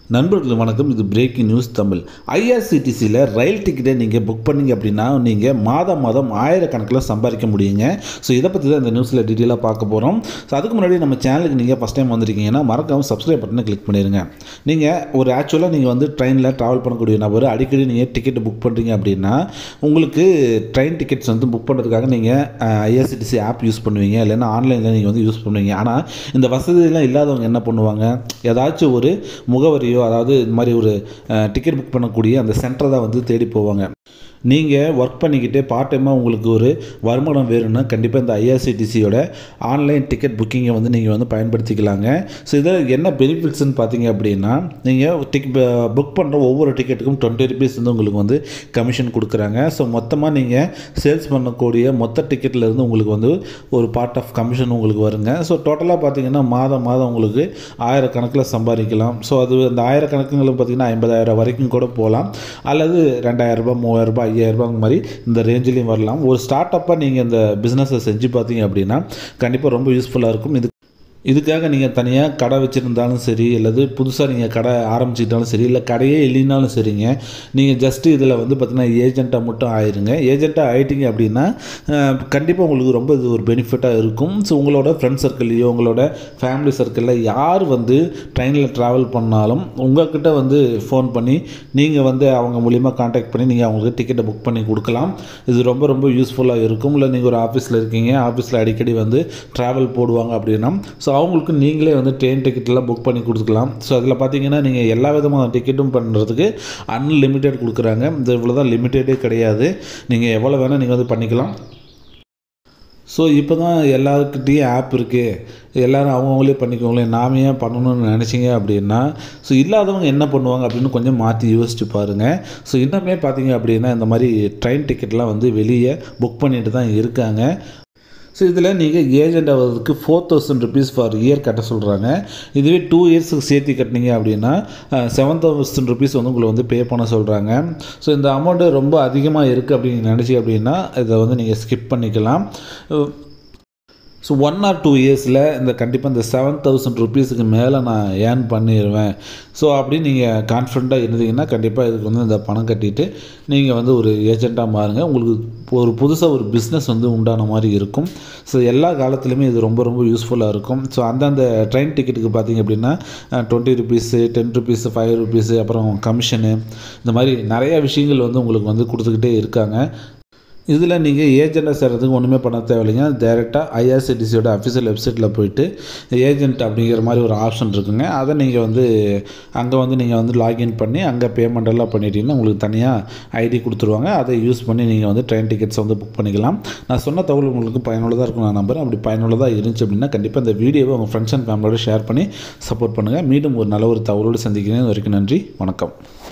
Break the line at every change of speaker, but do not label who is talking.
நண்பர்களுக்கு வணக்கம் இது பிரேக்கிங் நியூஸ் தமிழ் ஐஆர்சிடிசியில் ரயில் டிக்கெட்டை நீங்கள் புக் பண்ணீங்க அப்படின்னா நீங்கள் மாதம் மாதம் ஆயிரக்கணக்கில் சம்பாதிக்க முடியுங்க ஸோ இதை பற்றி தான் இந்த நியூஸில் டீட்டெயிலாக பார்க்க போகிறோம் ஸோ அதுக்கு முன்னாடி நம்ம சேனலுக்கு நீங்கள் ஃபஸ்ட் டைம் வந்திருக்கீங்கன்னா மறக்காம சப்ஸ்கிரைப் பட்டனை கிளிக் பண்ணிடுங்க நீங்கள் ஒரு ஆக்சுவலாக நீங்கள் வந்து ட்ரெயினில் ட்ராவல் பண்ணக்கூடிய நபர் அடிக்கடி நீங்கள் டிக்கெட் புக் பண்ணுறீங்க அப்படின்னா உங்களுக்கு ட்ரெயின் டிக்கெட்ஸ் வந்து புக் பண்ணுறதுக்காக நீங்கள் ஐஆர்சிடிசி ஆப் யூஸ் பண்ணுவீங்க இல்லைன்னா ஆன்லைனில் நீங்கள் வந்து யூஸ் பண்ணுவீங்க ஆனால் இந்த வசதியெல்லாம் இல்லாதவங்க என்ன பண்ணுவாங்க ஏதாச்சும் ஒரு முகவரியோ அதாவது இந்த மாதிரி ஒரு டிக்கெட் புக் பண்ணக்கூடிய அந்த சென்டரை தான் வந்து தேடி போவாங்க நீங்கள் ஒர்க் பண்ணிக்கிட்டே பார்ட் டைமாக உங்களுக்கு ஒரு வருமானம் வேணும்னா கண்டிப்பாக இந்த ஐஆர்சிடிசியோட ஆன்லைன் டிக்கெட் புக்கிங்கை வந்து நீங்கள் வந்து பயன்படுத்திக்கலாங்க ஸோ இதில் என்ன பெனிஃபிட்ஸ்னு பார்த்தீங்க அப்படின்னா நீங்கள் டிக் புக் பண்ணுற ஒவ்வொரு டிக்கெட்டுக்கும் டுவெண்ட்டி ருபீஸ் வந்து உங்களுக்கு வந்து கமிஷன் கொடுக்குறாங்க ஸோ மொத்தமாக நீங்கள் சேல்ஸ் பண்ணக்கூடிய மொத்த டிக்கெட்லேருந்து உங்களுக்கு வந்து ஒரு பார்ட் ஆஃப் கமிஷன் உங்களுக்கு வருங்க ஸோ டோட்டலாக பார்த்தீங்கன்னா மாதம் மாதம் உங்களுக்கு ஆயிரக்கணக்கில் சம்பாதிக்கலாம் ஸோ அது அந்த ஆயிரக்கணக்குங்களுக்கு பார்த்தீங்கன்னா ஐம்பதாயிரம் வரைக்கும் கூட போகலாம் அல்லது ரெண்டாயிரரூபா மூவாயிரரூபா ஐயாயிரரூபா அந்த மாதிரி இந்த ரேஞ்சிலையும் வரலாம் ஒரு ஸ்டார்ட் அப்பாக நீங்கள் இந்த பிஸ்னஸை செஞ்சு பார்த்தீங்க அப்படின்னா கண்டிப்பாக ரொம்ப யூஸ்ஃபுல்லாக இருக்கும் இது இதுக்காக நீங்கள் தனியாக கடை வச்சுருந்தாலும் சரி அல்லது புதுசாக நீங்கள் கடை ஆரம்பிச்சுக்கிட்டாலும் சரி இல்லை கடையே இல்லைனாலும் சரிங்க நீங்கள் ஜஸ்ட்டு இதில் வந்து பார்த்தீங்கன்னா ஏஜெண்ட்டாக மட்டும் ஆயிருங்க ஏஜெண்ட்டாக ஆயிட்டீங்க அப்படின்னா கண்டிப்பாக உங்களுக்கு ரொம்ப இது ஒரு பெனிஃபிட்டாக இருக்கும் ஸோ உங்களோட ஃப்ரெண்ட் சர்க்கிள்லையோ உங்களோட ஃபேமிலி சர்க்கிளில் யார் வந்து ட்ரெயினில் ட்ராவல் பண்ணாலும் உங்கள்கிட்ட வந்து ஃபோன் பண்ணி நீங்கள் வந்து அவங்க மூலிமா காண்டாக்ட் பண்ணி நீங்கள் அவங்களுக்கு டிக்கெட்டை புக் பண்ணி கொடுக்கலாம் இது ரொம்ப ரொம்ப யூஸ்ஃபுல்லாக இருக்கும் இல்லை நீங்கள் ஒரு ஆஃபீஸில் இருக்கீங்க ஆஃபீஸில் அடிக்கடி வந்து ட்ராவல் போடுவாங்க அப்படின்னா ஸோ அவங்களுக்கு நீங்களே வந்து ட்ரெயின் டிக்கெட்லாம் புக் பண்ணி கொடுத்துக்கலாம் ஸோ அதில் பார்த்தீங்கன்னா நீங்கள் எல்லா விதமான டிக்கெட்டும் பண்ணுறதுக்கு அன்லிமிட்டெட் கொடுக்குறாங்க இந்த இவ்வளோ தான் லிமிட்டடே கிடையாது நீங்கள் எவ்வளோ வேணால் நீங்கள் வந்து பண்ணிக்கலாம் ஸோ இப்போ தான் எல்லாருக்கிட்டேயும் ஆப் இருக்குது எல்லோரும் அவங்கவுங்களே பண்ணிக்கோங்களேன் நாம ஏன் பண்ணணும்னு நினச்சிங்க அப்படின்னா ஸோ இல்லாதவங்க என்ன பண்ணுவாங்க அப்படின்னு கொஞ்சம் மாற்றி யோசிச்சு பாருங்கள் ஸோ இன்னுமே பார்த்தீங்க அப்படின்னா இந்த மாதிரி ட்ரெயின் டிக்கெட்லாம் வந்து வெளியே புக் பண்ணிட்டு தான் இருக்காங்க ஸோ இதில் நீங்கள் ஏஜெண்ட் ஆகிறதுக்கு four thousand rupees for year கட்ட சொல்கிறாங்க இதுவே டூ இயர்ஸுக்கு சேர்த்து கட்டினீங்க அப்படின்னா செவன் தௌசண்ட் ருபீஸ் வந்து உங்களை வந்து பே பண்ண சொல்கிறாங்க ஸோ இந்த அமௌண்ட்டு ரொம்ப அதிகமாக இருக்குது அப்படின்னு நினச்சி அப்படின்னா இதை வந்து நீங்கள் ஸ்கிப் பண்ணிக்கலாம் ஸோ ஒன் ஆர் டூ இயர்ஸில் இந்த கண்டிப்பாக இந்த செவன் தௌசண்ட் ருபீஸுக்கு மேலே நான் ஏர்ன் பண்ணிடுவேன் ஸோ அப்படின்னு நீங்கள் கான்ஃபிடண்ட்டாக இருந்தீங்கன்னா கண்டிப்பாக இதுக்கு வந்து இந்த பணம் கட்டிட்டு நீங்கள் வந்து ஒரு ஏஜெண்ட்டாக மாறுங்க உங்களுக்கு ஒரு புதுசாக ஒரு பிஸ்னஸ் வந்து உண்டான மாதிரி இருக்கும் ஸோ எல்லா காலத்துலேயுமே இது ரொம்ப ரொம்ப யூஸ்ஃபுல்லாக இருக்கும் ஸோ அந்தந்த ட்ரெயின் டிக்கெட்டுக்கு பார்த்தீங்க அப்படின்னா twenty rupees ten rupees five rupees அப்புறம் கமிஷனு இந்த மாதிரி நிறையா விஷயங்கள் வந்து உங்களுக்கு வந்து கொடுத்துக்கிட்டே இருக்காங்க இதில் நீங்கள் ஏஜெண்ட்டாக சேர்கிறதுக்கு ஒன்றுமே பண்ண தேவையில்லைங்க டேரெக்டாக ஐஆர்சிடிசியோட அஃபிஷியல் வெப்சைட்டில் போயிட்டு ஏஜென்ட் அப்படிங்கிற மாதிரி ஒரு ஆப்ஷன் இருக்குங்க அதை நீங்கள் வந்து அங்கே வந்து நீங்கள் வந்து லாகின் பண்ணி அங்கே பேமெண்ட் எல்லாம் பண்ணிட்டீங்கன்னா உங்களுக்கு தனியாக ஐடி கொடுத்துருவாங்க அதை யூஸ் பண்ணி நீங்கள் வந்து ட்ரெயின் டிக்கெட்ஸ் வந்து புக் பண்ணிக்கலாம் நான் சொன்ன தகவல் உங்களுக்கு பயனுள்ளதாக இருக்கும் நான் நம்புறேன் அப்படி பயனுள்ளதாக இருந்துச்சு அப்படின்னா கண்டிப்பாக இந்த வீடியோவை உங்கள் ஃப்ரெண்ட்ஸ் அண்ட் ஃபேமிலியோட ஷேர் பண்ணி சப்போர்ட் பண்ணுங்கள் மீண்டும் ஒரு நல்ல ஒரு தகவலோடு சந்திக்கிறேன் வரைக்கும் நன்றி வணக்கம்